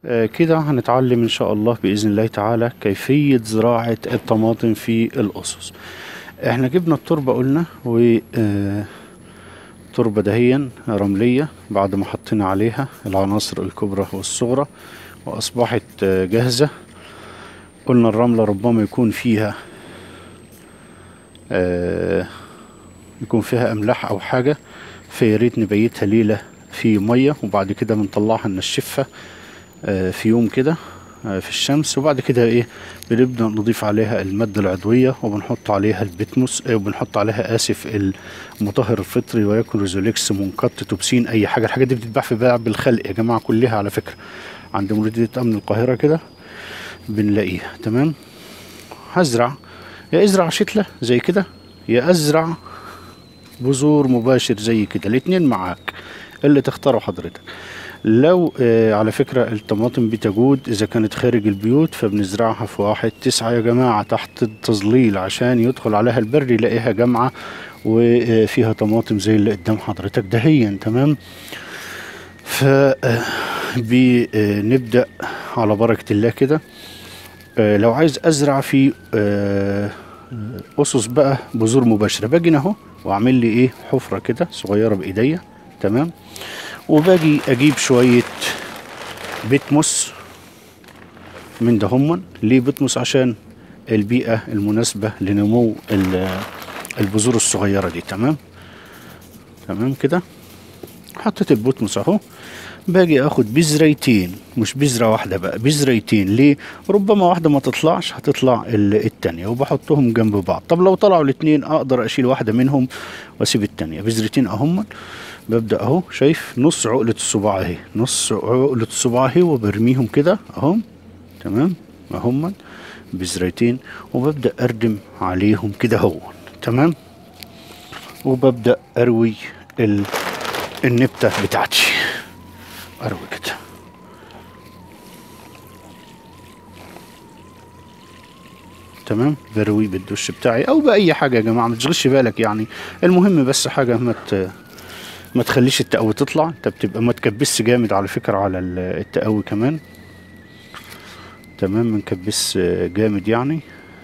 آه، كده هنتعلم إن شاء الله بإذن الله تعالى كيفية زراعة الطماطم في الأسس احنا جبنا التربة قلنا و آه، تربة دهيا رملية بعد ما حطينا عليها العناصر الكبرى والصغرى وأصبحت آه، جاهزة قلنا الرملة ربما يكون فيها آه، يكون فيها أملاح أو حاجة فياريت نبيتها ليلة في مية وبعد كده بنطلعها ننشفها آه، في يوم كده آه، في الشمس وبعد كده ايه بنبدأ نضيف عليها المادة العضوية وبنحط عليها البتموس آه، وبنحط عليها آسف المطهر الفطري ويكون ريزوليكس منقط توبسين أي حاجة الحاجات دي بتتباع في بيع بالخلق يا جماعة كلها على فكرة عند مديرية أمن القاهرة كده بنلاقيها تمام هزرع يا ازرع شتلة زي كده يا ازرع بذور مباشر زي كده الاتنين معاك اللي تختاره حضرتك لو آه على فكرة الطماطم بتجود إذا كانت خارج البيوت فبنزرعها في واحد تسعة يا جماعة تحت التظليل عشان يدخل عليها البرد يلاقيها جامعة وفيها طماطم زي اللي قدام حضرتك دهيا تمام فبنبدأ على بركة الله كده آه، لو عايز ازرع في آه، اسس بقى بذور مباشره باجي هنا اهو واعمل لي ايه حفره كده صغيره بايديا تمام وباجي اجيب شويه بتموس من ده همن ليه بتموس عشان البيئه المناسبه لنمو ال- البذور الصغيره دي تمام تمام كده حطيت البوتموس اهو باجي اخد بذريتين مش بذره واحده بقى بذريتين ليه ربما واحده ما تطلعش هتطلع ال- التانية وبحطهم جنب بعض طب لو طلعوا الاتنين اقدر اشيل واحده منهم واسيب التانية بذرتين اهم ببدا اهو شايف نص عقله الصباع اهي نص عقله الصباع اهي وبرميهم كده اهم تمام اهم بذرتين وببدا اردم عليهم كده اهو تمام وببدا اروي ال... النبته بتاعتي اروي كده تمام بروي بالدش بتاعي او باي حاجه يا جماعه ما تشغلش بالك يعني المهم بس حاجه ما ت... ما تخليش التقوي تطلع انت بتبقى ما تكبسش جامد على فكره على ال- التقوي كمان تمام ما نكبس آه، جامد يعني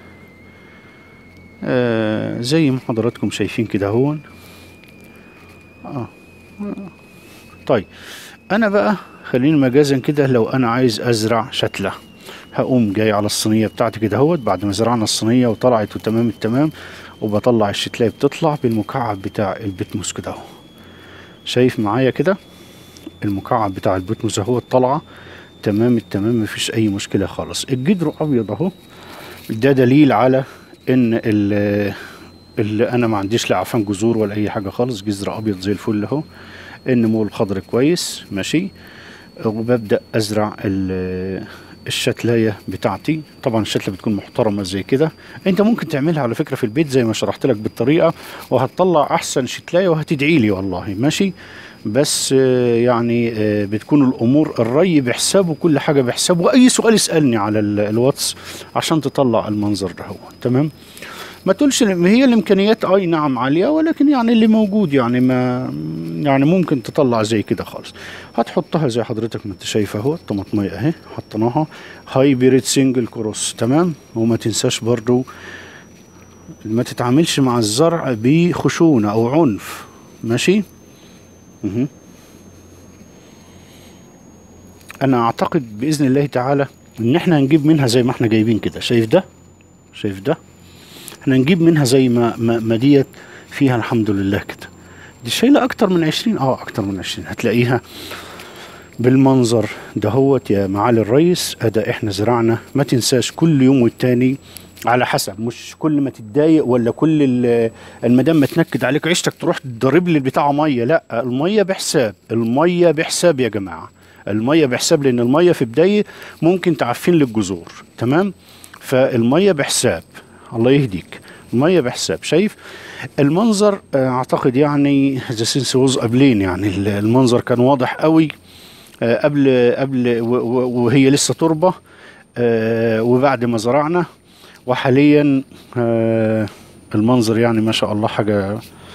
آه زي ما حضراتكم شايفين كده هون اه طيب انا بقى خليني مجازا كده لو انا عايز ازرع شتله هقوم جاي على الصينيه بتاعتي كده اهوت بعد ما زرعنا الصينيه وطلعت وتمام التمام وبطلع الشتلايه بتطلع بالمكعب بتاع البتموس كده اهو شايف معايا كده المكعب بتاع البتموس اهو طالعه تمام التمام مفيش اي مشكله خالص الجدر ابيض اهو ده دليل على ان ال- اللي انا ما عنديش لا عفان جذور ولا اي حاجه خالص جذر ابيض زي الفل اهو النمو الخضر كويس ماشي وببدا ازرع ال- الشتلايه بتاعتي طبعا الشتله بتكون محترمه زي كده انت ممكن تعملها على فكره في البيت زي ما شرحت لك بالطريقه وهتطلع احسن شتلايه وهتدعي لي والله ماشي بس آه، يعني آه، بتكون الامور الري بحسابه كل حاجه بحسابه واي سؤال اسالني على ال- الواتس عشان تطلع المنظر ده هو تمام ما تقولش إن هي الامكانيات اي نعم عاليه ولكن يعني اللي موجود يعني ما يعني ممكن تطلع زي كده خالص هتحطها زي حضرتك ما انت شايف اهو الطماطميه اهي حطيناها هايبريد سنجل كروس تمام وما تنساش برضو ما تتعاملش مع الزرع بخشونه او عنف ماشي مهم. انا اعتقد باذن الله تعالى ان احنا هنجيب منها زي ما احنا جايبين كده شايف ده شايف ده احنا نجيب منها زي ما ما, ما ديت فيها الحمد لله كده دي شايله اكتر من عشرين اه اكتر من عشرين هتلاقيها بالمنظر دهوت يا معالي الرئيس ادا احنا زرعنا ما تنساش كل يوم والتاني على حسب مش كل ما تتضايق ولا كل ال- المدام ما تنكد عليك عيشتك تروح تضرب لي البتاع ميه لا الميه بحساب الميه بحساب يا جماعه الميه بحساب لان الميه في بدايه ممكن تعفن للجذور تمام فالميه بحساب الله يهديك الميه بحساب شايف المنظر آه، اعتقد يعني ذا سينس ووز قبلين يعني ال- المنظر كان واضح قوي آه، قبل قبل و- و- وهي لسه تربه آه، وبعد ما زرعنا وحاليا آه، المنظر يعني ما شاء الله حاجه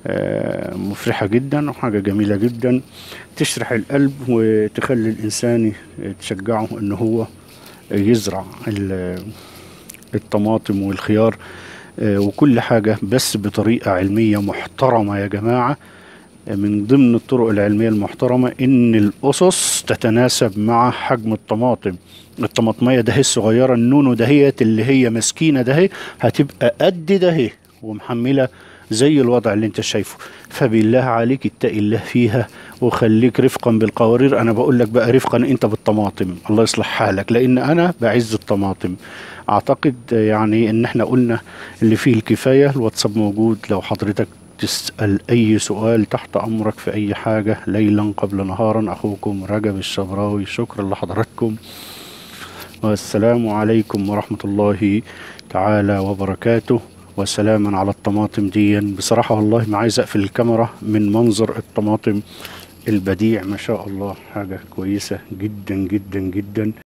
آه، مفرحة جدا وحاجة جميلة جدا تشرح القلب وتخلي الإنسان تشجعه إن هو يزرع ال- الطماطم والخيار آه، وكل حاجة بس بطريقة علمية محترمة يا جماعة آه، من ضمن الطرق العلمية المحترمة إن الأسس تتناسب مع حجم الطماطم الطماطمية ده الصغيرة النونو دهيت اللي هي مسكينة ده هتبقى قد ده ومحملة زي الوضع اللي انت شايفه فبالله عليك اتقي الله فيها وخليك رفقا بالقوارير انا بقول لك بقى رفقا انت بالطماطم الله يصلح حالك لان انا بعز الطماطم اعتقد يعني ان احنا قلنا اللي فيه الكفاية الواتساب موجود لو حضرتك تسأل أي سؤال تحت أمرك في أي حاجة ليلا قبل نهارا أخوكم رجب الشبراوي شكرا لحضراتكم والسلام عليكم ورحمة الله تعالى وبركاته وسلاما على الطماطم دي بصراحة والله ما عايز أقفل الكاميرا من منظر الطماطم البديع ما شاء الله حاجة كويسة جدا جدا جدا